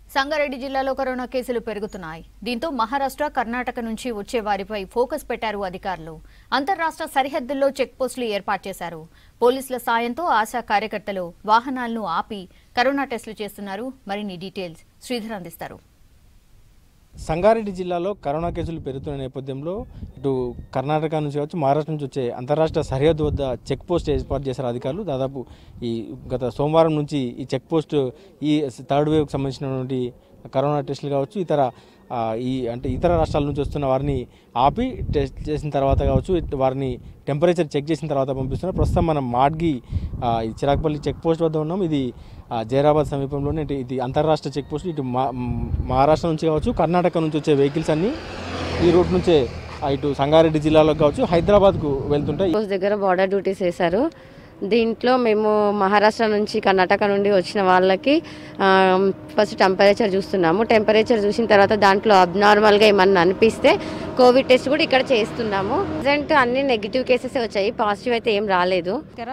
సంగారెడ్డి జిల్లాలో కరోనా కేసులు పెరుగుతున్నాయి దీంతో మహారాష్ట్ర కర్ణాటక నుంచి వచ్చే వారిపై ఫోకస్ పెట్టారు అధికారులు అంతర్రాష్ట్ర సరిహద్దుల్లో చెక్ పోస్టులు ఏర్పాటు చేశారు పోలీసుల సాయంతో ఆశా కార్యకర్తలు వాహనాలను ఆపి కరోనా టెస్టులు చేస్తున్నారు మరిన్ని డీటెయిల్స్ శ్రీధర్ అందిస్తారు సంగారెడ్డి జిల్లాలో కరోనా కేసులు పెరుగుతున్న నేపథ్యంలో ఇటు కర్ణాటక నుంచి కావచ్చు మహారాష్ట్ర నుంచి వచ్చే అంతరాష్ట్ర సరిహద్దు వద్ద చెక్ పోస్ట్ ఏర్పాటు చేశారు అధికారులు దాదాపు ఈ గత సోమవారం నుంచి ఈ చెక్ పోస్ట్ ఈ థర్డ్ వేవ్కి సంబంధించినటువంటి కరోనా టెస్టులు కావచ్చు ఇతర ఆ, ఈ అంటే ఇతర రాష్ట్రాల నుంచి వస్తున్న వారిని ఆపి టెస్ట్ చేసిన తర్వాత కావచ్చు ఇట్ వారిని టెంపరేచర్ చెక్ చేసిన తర్వాత పంపిస్తున్నారు ప్రస్తుతం మనం మాడ్గి ఆ, ఈ చిరాకుపల్లి చెక్ పోస్ట్ వద్ద ఉన్నాం ఇది ఆ, జైరాబాద్ సమీపంలోనే ఇటు ఇది అంతర్రాష్ట్ర చెక్ పోస్ట్ ఇటు మా- మ్, మహారాష్ట్ర నుంచి కావచ్చు కర్ణాటక నుంచి వచ్చే వెహికల్స్ అన్నీ ఈ రూట్ నుంచే ఆ, ఇటు సంగారెడ్డి జిల్లాలోకి కావచ్చు హైదరాబాద్కు వెళ్తుంటాయి పోస్ట్ దగ్గర బార్డర్ డ్యూటీస్ వేశారు దీంట్లో మేము మహారాష్ట్ర నుంచి కర్ణాటక నుండి వచ్చిన వాళ్ళకి ఫస్ట్ టెంపరేచర్ చూస్తున్నాము టెంపరేచర్ చూసిన తర్వాత దాంట్లో అబ్నార్మల్గా ఏమన్నా అనిపిస్తే కోవిడ్ టెస్ట్ కూడా ఇక్కడ చేస్తున్నాము ప్రజెంట్ అన్ని నెగిటివ్ కేసెస్ వచ్చాయి పాజిటివ్ అయితే ఏం రాలేదు దగ్గర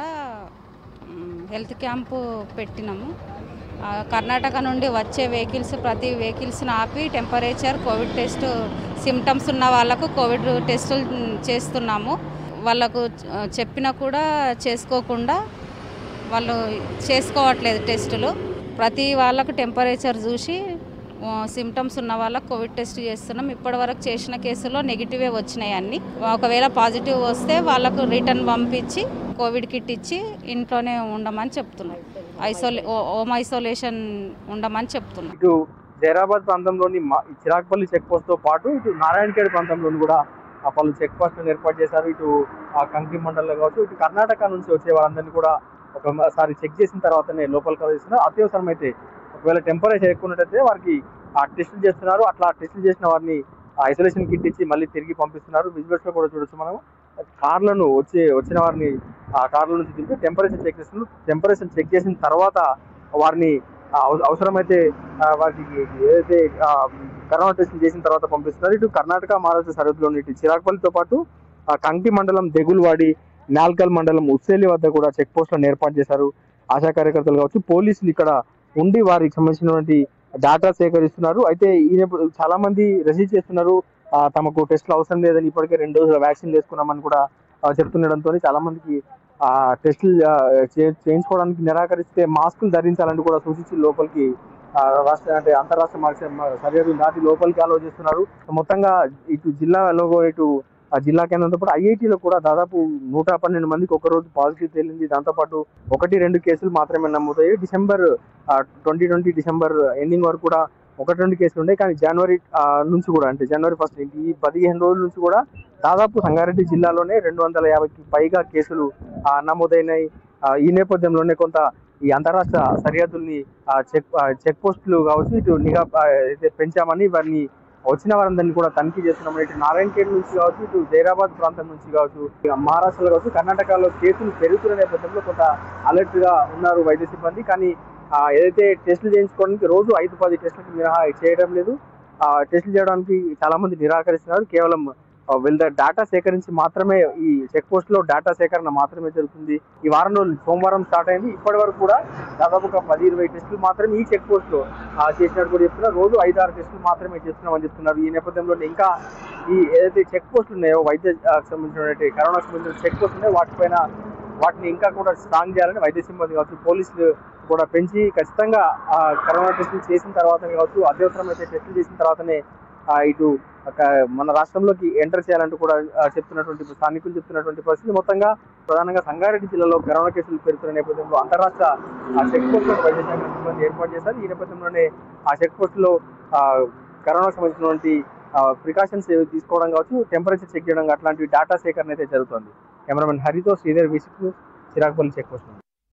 మ్, హెల్త్ క్యాంపు పెట్టినాము ఆ, కర్ణాటక నుండి వచ్చే వెహికల్స్ ప్రతి వెహికల్స్ని ఆపి టెంపరేచర్ కోవిడ్ టెస్ట్ సిమ్టమ్స్ ఉన్న వాళ్ళకు కోవిడ్ టెస్టులు మ్, చేస్తున్నాము వాళ్ళకు ఆ, చెప్పినా కూడా చేసుకోకుండా వాళ్ళు చేసుకోవట్లేదు టెస్టులు ప్రతి వాళ్ళకు టెంపరేచర్ చూసి సిమ్టమ్స్ ఉన్న వాళ్ళకి కోవిడ్ టెస్ట్ చేస్తున్నాం ఇప్పటివరకు చేసిన కేసులో నెగిటివే వచ్చినాయి అన్ని ఒకవేళ పాజిటివ్ వస్తే వాళ్ళకు రిటర్న్ పంపించి కోవిడ్ కిట్ ఇచ్చి ఇంట్లోనే ఉండమని చెప్తున్నాం ఐసోలే హోమ్ ఐసోలేషన్ ఉండమని చెప్తున్నాం ఇటు జైరాబాద్ ప్రాంతంలోని మా- ఈ చిరాకుపల్లి చెక్ పోస్ట్ తో పాటు ఇటు నారాయణఖేడ్ ప్రాంతంలోని కూడా ఆ పలు చెక్ పోస్టులను ఏర్పాటు చేశారు ఇటు ఆ కంకి మండలంలో కావచ్చు ఇటు కర్ణాటక నుంచి వచ్చే వారందరినీ కూడా ఒకసారి చెక్ చేసిన తర్వాతనే లోపలికి ప్రవేశిస్తున్నారు అత్యవసరమైతే ఒకవేళ టెంపరేచర్ ఎక్కువ ఉన్నట్టయితే వారికి ఆ టెస్టులు చేస్తున్నారు అట్లా టెస్టులు చేసిన వారిని ఐసోలేషన్ కిట్ ఇచ్చి మళ్ళీ తిరిగి పంపిస్తున్నారు విజువల్స్ లో కూడా చూడొచ్చు మనం కార్లను వచ్చే వచ్చిన వారిని ఆ కార్ల నుంచి దింపి టెంపరేచర్ చెక్ చేస్తున్నారు టెంపరేచర్ చెక్ చేసిన తర్వాత వారిని ఆ, అవ- అవసరమైతే ఆ, వారికి ఏదైతే ఆ, కరోనా టెస్ట్ చేసిన తర్వాత పంపిస్తున్నారు ఇటు కర్ణాటక మహారాష్ట్ర సరిహద్దులోని ఇటు చిరాకుపల్లితో పాటు ఆ, కంకి మండలం దెగుల్వాడి నాల్కల్ మండలం ఉస్సేలి వద్ద కూడా చెక్ పోస్టులను ఏర్పాటు చేశారు ఆశా కార్యకర్తలు కావచ్చు పోలీసులు ఇక్కడ ఉండి వారికి సంబంధించినటువంటి డేటా సేకరిస్తున్నారు అయితే ఈ నేప- చాలా మంది రెసిస్ట్ చేస్తున్నారు ఆ, తమకు టెస్టులు అవసరం లేదని ఇప్పటికే రెండు డోసుల వ్యాక్సిన్ వేసుకున్నామని కూడా ఆ, చెప్తుండడంతో చాలా మందికి ఆ టెస్టులు ఆ, చే- చేయించుకోవడానికి నిరాకరిస్తే మాస్కులు ధరించాలని కూడా సూచించి లోపలికి ఆ, రాష్ట్ర అంటే అంతరాష్ట్ర మార్చ- మ- సరిహద్దులు దాటి లోపలికి అలో చేస్తున్నారు మొత్తంగా ఇటు జిల్లాలో ఇటు ఆ జిల్లా కేంద్రంతో పాటు ఐఐటీలో కూడా దాదాపు నూట పన్నెండు మందికి ఒక రోజు పాజిటివ్ తేలింది దాంతోపాటు ఒకటి రెండు కేసులు మాత్రమే నమోదయ్యాయి December twenty twenty December ending వరకు కూడా ఒకటి రెండు కేసులు ఉన్నాయి కానీ జనవరి ఆ, నుంచి కూడా అంటే జనవరి ఫస్ట్ ఈ పదిహేను రోజుల నుంచి కూడా దాదాపు సంగారెడ్డి జిల్లాలోనే రెండు వందల యాభైకి పైగా కేసులు ఆ, నమోదైనాయి ఆ, ఈ నేపథ్యంలోనే కొంత ఈ అంతరాష్ట్ర సరిహద్దుల్ని ఆ, చెక్ ఆ, చెక్ పోస్టులు కావచ్చు ఇటు నిఘా ఆ, అయితే పెంచామని వారిని వచ్చిన వారందరినీ కూడా తనిఖీ చేస్తున్నామని ఇటు నారాయణఖేడ్ నుంచి కావచ్చు ఇటు జైరాబాద్ ప్రాంతం నుంచి కావచ్చు ఇక మహారాష్ట్రలో కావచ్చు కర్ణాటకలో కేసులు పెరుగుతున్న నేపథ్యంలో కొంత అలర్ట్ గా ఉన్నారు వైద్య సిబ్బంది కానీ ఆ, ఏదైతే టెస్టులు చేయించుకోవడానికి రోజు ఐదు పది టెస్టులకు మినహా చేయడం లేదు ఆ టెస్టులు చేయడానికి చాలా మంది నిరాకరిస్తున్నారు కేవలం ఆ, వీళ్ళ డేటా సేకరించి మాత్రమే ఈ చెక్ పోస్ట్ లో డేటా సేకరణ మాత్రమే జరుగుతుంది ఈ వారం రోజులు సోమవారం స్టార్ట్ అయింది ఇప్పటి వరకు కూడా దాదాపు ఒక పది ఇరవై టెస్టులు మాత్రమే ఈ చెక్ పోస్ట్ లో ఆ, చేసినట్టు కూడా చెప్తున్నారు రోజు ఐదు ఆరు టెస్టులు మాత్రమే చేస్తున్నామని చెప్తున్నారు ఈ నేపథ్యంలో ఇంకా ఈ ఏదైతే చెక్ పోస్టులు ఉన్నాయో వైద్య ఆ, సంబంధించినటువంటి కరోనాకు సంబంధించిన చెక్ పోస్ట్ ఉన్నాయో వాటిపైన వాటిని ఇంకా కూడా స్ట్రాంగ్ చేయాలని వైద్య సిబ్బంది కావచ్చు పోలీసులు కూడా పెంచి ఖచ్చితంగా ఆ కరోనా టెస్టులు చేసిన తర్వాత కావచ్చు అత్యవసరమైతే టెస్టులు చేసిన తర్వాతనే ఆ, ఇటు ఒక మన రాష్ట్రంలోకి ఎంటర్ చేయాలంటూ కూడా ఆ, చెప్తున్నటువంటి స్థానికులు చెప్తున్నటువంటి పరిస్థితి మొత్తంగా ప్రధానంగా సంగారెడ్డి జిల్లాలో కరోనా కేసులు పెరుగుతున్న నేపథ్యంలో అంతరాష్ట్ర ఆ చెక్ పోస్ట్ వైద్య శాఖ సిబ్బంది ఏర్పాటు చేశారు ఈ నేపథ్యంలోనే ఆ చెక్ పోస్ట్ లో ఆ, కరోనాకు సంబంధించినటువంటి ప్రికాషన్స్ తీసుకోవడం కావచ్చు టెంపరేచర్ చెక్ చేయడం అట్లాంటి డేటా సేకరణ అయితే జరుగుతుంది కెమెరామెన్ హరితో శ్రీధర్ విసిక్ చిరాకుపల్లి చెక్ పోస్ట్